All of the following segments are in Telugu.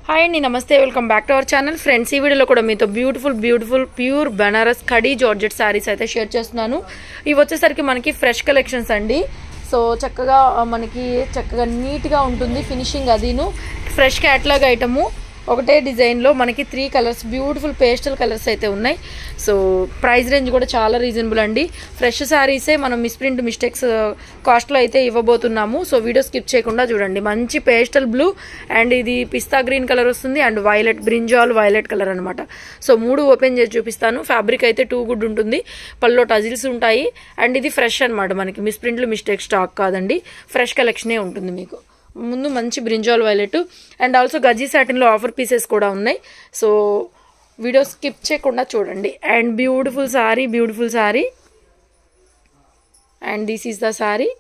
హాయ్ అండి నమస్తే welcome back to our channel friends ఈ వీడియోలో కూడా మీతో బ్యూటిఫుల్ బ్యూటిఫుల్ ప్యూర్ బనారస్ కడీ జార్జెట్ శారీస్ అయితే షేర్ చేస్తున్నాను ఇవి వచ్చేసరికి మనకి ఫ్రెష్ కలెక్షన్స్ అండి సో చక్కగా ఆ, మనకి చక్కగా నీట్గా ఉంటుంది ఫినిషింగ్ అదిను ఫ్రెష్ క్యాట్లాగ్ ఐటము ఒకటే డిజైన్లో మనకి three colours beautiful pastel colours అయితే ఉన్నాయి సో ప్రైస్ రేంజ్ కూడా చాలా రీజనబుల్ అండి ఫ్రెష్ శారీసే మనం మిస్ప్రింట్ మిస్టేక్స్ కాస్ట్లో అయితే ఇవ్వబోతున్నాము సో వీడియో స్కిప్ చేయకుండా చూడండి మంచి పేస్టల్ బ్లూ అండ్ ఇది పిస్తా గ్రీన్ కలర్ వస్తుంది and violet brinjal violet colour అనమాట సో మూడు ఓపెన్ చేసి చూపిస్తాను ఫ్యాబ్రిక్ అయితే టూ గుడ్ ఉంటుంది పల్లో టజిల్స్ ఉంటాయి అండ్ ఇది ఫ్రెష్ అనమాట మనకి మిస్ప్రింట్లు మిస్టేక్ స్టాక్ కాదండి ఫ్రెష్ కలెక్షనే ఉంటుంది మీకు ముందు మంచి brinjal violet and also gaji సాటిన్లో ఆఫర్ పీసెస్ కూడా ఉన్నాయి సో వీడియో స్కిప్ చేయకుండా చూడండి and beautiful saree beautiful saree and this is the saree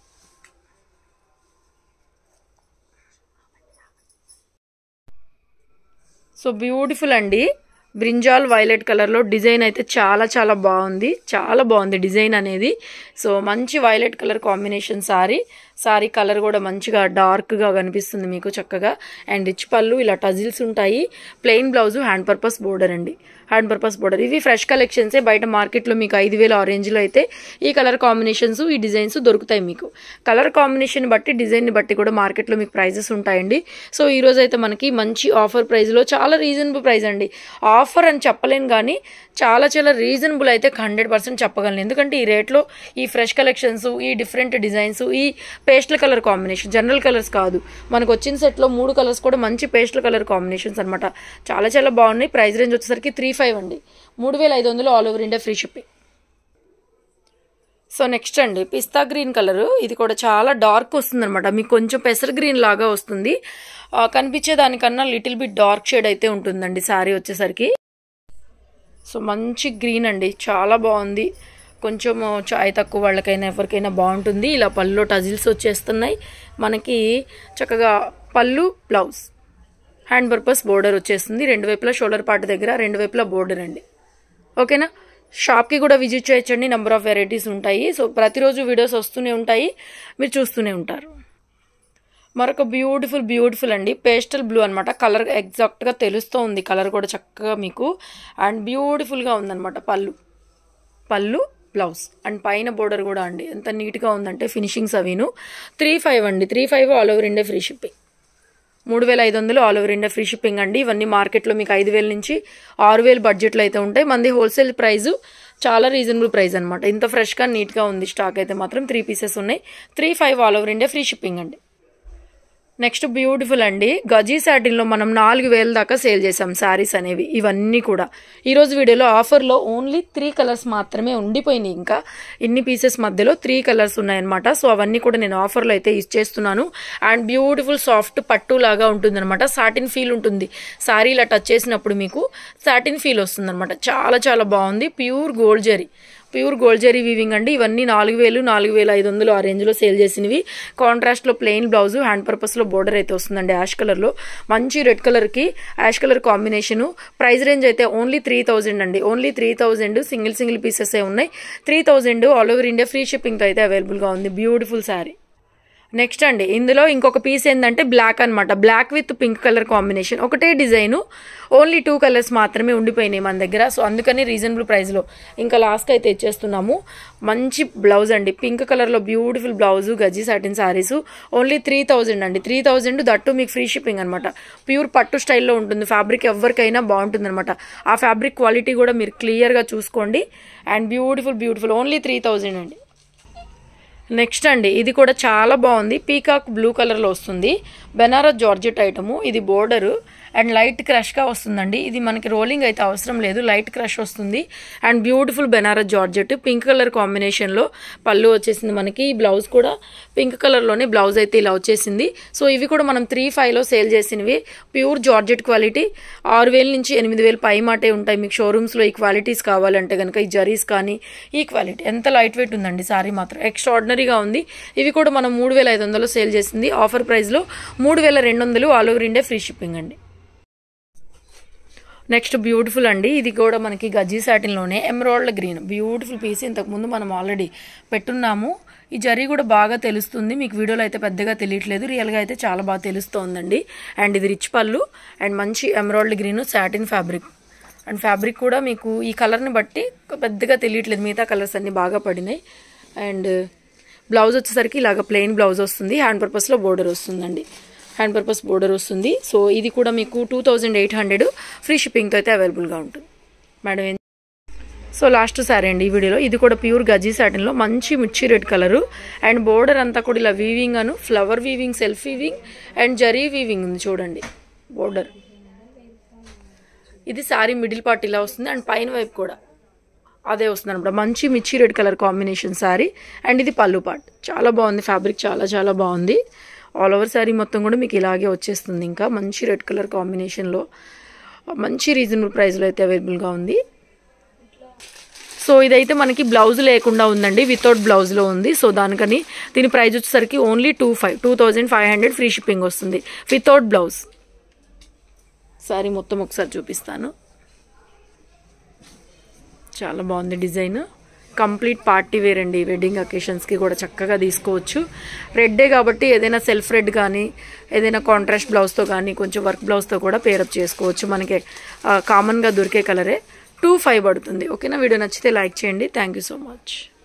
so beautiful అండి బ్రింజాల్ వైలెట్ కలర్లో డిజైన్ అయితే చాలా చాలా బాగుంది చాలా బాగుంది డిజైన్ అనేది సో మంచి violet colour combination sorry sorry colour కూడా మంచిగా డార్క్గా కనిపిస్తుంది మీకు చక్కగా అండ్ రిచ్ పళ్ళు ఇలా టజిల్స్ ఉంటాయి plain blouse hand purpose border అండి హ్యాండ్ పర్పస్ బోర్డర్ ఇవి ఫ్రెష్ కలెక్షన్సే బయట మార్కెట్లో మీకు ఐదు వేల ఆరెంజ్లో అయితే ఈ కలర్ కాంబినేషన్స్ ఈ డిజైన్స్ దొరుకుతాయి మీకు కలర్ కాంబినేషన్ బట్టి డిజైన్ని బట్టి కూడా మార్కెట్లో మీకు ప్రైజెస్ ఉంటాయండి సో ఈ రోజు అయితే మనకి మంచి ఆఫర్ ప్రైస్లో చాలా రీజనబుల్ ప్రైస్ అండి ఆఫర్ అని చెప్పలేను కానీ చాలా చాలా రీజనబుల్ అయితే హండ్రెడ్ పర్సెంట్ చెప్పగలను ఎందుకంటే ఈ రేట్లో ఈ ఫ్రెష్ కలెక్షన్స్ ఈ డిఫరెంట్ డిజైన్స్ ఈ pastel colour combination general colours కాదు మనకు వచ్చిన సెట్లో మూడు కలర్స్ కూడా మంచి పేస్టల్ కలర్ కాంబినేషన్స్ అనమాట చాలా చాలా బాగున్నాయి ప్రైస్ రేంజ్ వచ్చేసరికి త్రీ ఫైవ్ అండి మూడు వేల ఐదు వందలు all over India free shipping so next అండి పిస్తా గ్రీన్ కలర్ ఇది కూడా చాలా డార్క్ వస్తుంది అనమాట మీకు కొంచెం పెసర్ గ్రీన్ లాగా వస్తుంది ఆ, కనిపించే దానికన్నా లిటిల్ బిట్ డార్క్ షేడ్ అయితే ఉంటుందండి శారీ వచ్చేసరికి సో మంచి గ్రీన్ అండి చాలా బాగుంది కొంచెం చాయ్ తక్కువ వాళ్ళకైనా ఎవరికైనా బాగుంటుంది ఇలా పళ్ళు టజిల్స్ వచ్చేస్తున్నాయి మనకి చక్కగా పళ్ళు బ్లౌజ్ హ్యాండ్ పర్పస్ బోర్డర్ వచ్చేస్తుంది రెండు వైపులా షోల్డర్ పార్ట్ దగ్గర రెండు వైపులా బోర్డర్ అండి ఓకేనా షాప్కి కూడా విజిట్ చేయొచ్చండి నెంబర్ ఆఫ్ వెరైటీస్ ఉంటాయి సో ప్రతిరోజు వీడియోస్ వస్తూనే ఉంటాయి మీరు చూస్తూనే ఉంటారు మరొక బ్యూటిఫుల్ బ్యూటిఫుల్ అండి పేస్టల్ బ్లూ అనమాట కలర్ ఎగ్జాక్ట్గా తెలుస్తూ ఉంది కలర్ కూడా చక్కగా మీకు అండ్ బ్యూటిఫుల్గా ఉందన్నమాట పళ్ళు పళ్ళు బ్లౌజ్ అండ్ పైన బోర్డర్ కూడా అండి ఎంత నీట్గా ఉందంటే ఫినిషింగ్స్ అవిను త్రీ ఫైవ్ అండి three five all over India free shipping మూడు వేల ఐదు వందలు all over India free shipping అండి ఇవన్నీ మార్కెట్లో మీకు ఐదు వేల నుంచి ఆరు వేలు బడ్జెట్లో అయితే ఉంటాయి మంది హోల్సేల్ ప్రైస్ చాలా రీజనబుల్ ప్రైస్ అనమాట ఇంత ఫ్రెష్గా నీట్గా ఉంది స్టాక్ అయితే మాత్రం త్రీ పీసెస్ ఉన్నాయి three five all over India free shipping అండి నెక్స్ట్ బ్యూటిఫుల్ అండి గజీ సాటిన్లో మనం నాలుగు వేల దాకా సేల్ చేసాం శారీస్ అనేవి ఇవన్నీ కూడా ఈరోజు వీడియోలో ఆఫర్లో ఓన్లీ త్రీ కలర్స్ మాత్రమే ఉండిపోయినాయి ఇంకా ఇన్ని పీసెస్ మధ్యలో త్రీ కలర్స్ ఉన్నాయన్నమాట సో అవన్నీ కూడా నేను ఆఫర్లో అయితే ఇచ్చేస్తున్నాను అండ్ బ్యూటిఫుల్ సాఫ్ట్ పట్టు లాగా ఉంటుందన్నమాట సాటిన్ ఫీల్ ఉంటుంది శారీ ఇలా టచ్ చేసినప్పుడు మీకు సాటిన్ ఫీల్ వస్తుందన్నమాట చాలా చాలా బాగుంది pure gold zari pure gold zari weaving అండి ఇవన్నీ నాలుగు వేలు నాలుగు వేల ఐదు వందలు ఆ రేంజ్లో సేల్ చేసినవి కాంట్రాస్ట్లో ప్లెయిన్ బ్లౌజ్ హ్యాండ్ పర్పస్లో బోర్డర్ అయితే వస్తుందండి యాష్ కలర్లో మంచి రెడ్ కలర్కి ash colour combination price range అయితే ఓన్లీ త్రీ థౌజండ్ అండి only three thousand single single pieces ఉన్నాయి three thousand all over India free షిప్పింగ్తో అయితే అవైలబుల్గా ఉంది బ్యూటిఫుల్ శారీ నెక్స్ట్ అండి ఇందులో ఇంకొక పీస్ ఏంటంటే బ్లాక్ అనమాట black with pink colour combination ఒకటే డిజైను ఓన్లీ టూ కలర్స్ మాత్రమే ఉండిపోయినాయి మన దగ్గర సో అందుకని రీజనబుల్ ప్రైస్లో ఇంకా లాస్ట్ అయితే ఇచ్చేస్తున్నాము మంచి బ్లౌజ్ అండి పింక్ కలర్లో beautiful blouse gajji satin sarees only three thousand అండి త్రీ థౌజండ్ దట్టు మీకు ఫ్రీ షిప్పింగ్ అనమాట ప్యూర్ పట్టు స్టైల్లో ఉంటుంది ఫ్యాబ్రిక్ ఎవరికైనా బాగుంటుంది అనమాట ఆ ఫ్యాబ్రిక్ క్వాలిటీ కూడా మీరు క్లియర్గా చూసుకోండి and beautiful beautiful only three thousand అండి నెక్స్ట్ అండి ఇది కూడా చాలా బాగుంది పీకాక్ బ్లూ కలర్లో వస్తుంది బెనారస్ జార్జెట్ ఐటము ఇది బోర్డరు అండ్ లైట్ క్రష్గా వస్తుందండి ఇది మనకి రోలింగ్ అయితే అవసరం లేదు లైట్ క్రష్ వస్తుంది and beautiful Benaras georgette pink colour కాంబినేషన్లో పళ్ళు వచ్చేసింది మనకి ఈ బ్లౌజ్ కూడా పింక్ కలర్లోనే బ్లౌజ్ అయితే ఇలా వచ్చేసింది సో ఇవి కూడా మనం త్రీ ఫైవ్లో సేల్ చేసినవి ప్యూర్ జార్జెట్ క్వాలిటీ ఆరు వేల నుంచి ఎనిమిది వేలు పై మాటే ఉంటాయి మీకు షోరూమ్స్లో ఈ క్వాలిటీస్ కావాలంటే కనుక ఈ జరీస్ కానీ ఈ క్వాలిటీ ఎంత లైట్ వెయిట్ ఉందండి సారీ మాత్రం ఎక్స్ట్రాడినరీగా ఉంది ఇవి కూడా మనం మూడు వేల ఐదు వందలు సేల్ చేసింది ఆఫర్ ప్రైస్లో మూడు వేల రెండు వందలు all over India free shipping అండి నెక్స్ట్ బ్యూటిఫుల్ అండి ఇది కూడా మనకి గజ్జీ సాటిన్లోనే ఎమరాల్డ్ గ్రీన్ బ్యూటిఫుల్ పీస్ ఇంతకుముందు మనం ఆల్రెడీ పెట్టున్నాము ఈ జరీ కూడా బాగా తెలుస్తుంది మీకు వీడియోలో అయితే పెద్దగా తెలియట్లేదు రియల్గా అయితే చాలా బాగా తెలుస్తోందండి అండ్ ఇది రిచ్ పళ్ళు అండ్ మంచి emerald green satin fabric and fabric కూడా మీకు ఈ కలర్ని బట్టి పెద్దగా తెలియట్లేదు మిగతా కలర్స్ అన్నీ బాగా పడినాయి అండ్ బ్లౌజ్ వచ్చేసరికి ఇలాగ ప్లెయిన్ బ్లౌజ్ వస్తుంది హ్యాండ్ పర్పస్లో బోర్డర్ వస్తుందండి హ్యాండ్ పర్పస్ బోర్డర్ వస్తుంది సో ఇది కూడా మీకు two thousand eight hundred free షిప్పింగ్తో అయితే అవైలబుల్గా ఉంటుంది మేడం ఏం సో లాస్ట్ సారీ అండి ఈ వీడియోలో ఇది కూడా ప్యూర్ గజీ సాటిన్లో మంచి మిర్చి రెడ్ కలరు అండ్ బోర్డర్ అంతా కూడా ఇలా వీవింగ్ అను flower weaving self weaving and zari weaving ఉంది చూడండి బోర్డర్ ఇది శారీ మిడిల్ పార్ట్ ఇలా వస్తుంది అండ్ పైన వైపు కూడా అదే వస్తుంది అనమాట మంచి మిర్చి red colour combination saree and ఇది పళ్ళు పార్ట్ చాలా బాగుంది ఫ్యాబ్రిక్ చాలా చాలా బాగుంది ఆల్ ఓవర్ శారీ మొత్తం కూడా మీకు ఇలాగే వచ్చేస్తుంది ఇంకా మంచి రెడ్ కలర్ కాంబినేషన్లో మంచి రీజనబుల్ ప్రైస్లో అయితే అవైలబుల్గా ఉంది సో ఇదైతే మనకి బ్లౌజ్ లేకుండా ఉందండి వితౌట్ బ్లౌజ్లో ఉంది సో దానికని దీని ప్రైస్ వచ్చేసరికి only two five two thousand five hundred free shipping వస్తుంది వితౌట్ బ్లౌజ్ సారీ మొత్తం ఒకసారి చూపిస్తాను చాలా బాగుంది డిజైన్ కంప్లీట్ పార్టీ వేర్ అండి వెడ్డింగ్ అకేషన్స్కి కూడా చక్కగా తీసుకోవచ్చు రెడ్డే కాబట్టి ఏదైనా సెల్ఫ్ రెడ్ కానీ ఏదైనా కాంట్రాస్ట్ బ్లౌజ్తో కానీ కొంచెం వర్క్ బ్లౌజ్తో కూడా పేరప్ చేసుకోవచ్చు మనకి కామన్గా దొరికే కలరే టూ ఫైవ్ పడుతుంది ఓకేనా వీడియో నచ్చితే లైక్ చేయండి థ్యాంక్ యూ సో మచ్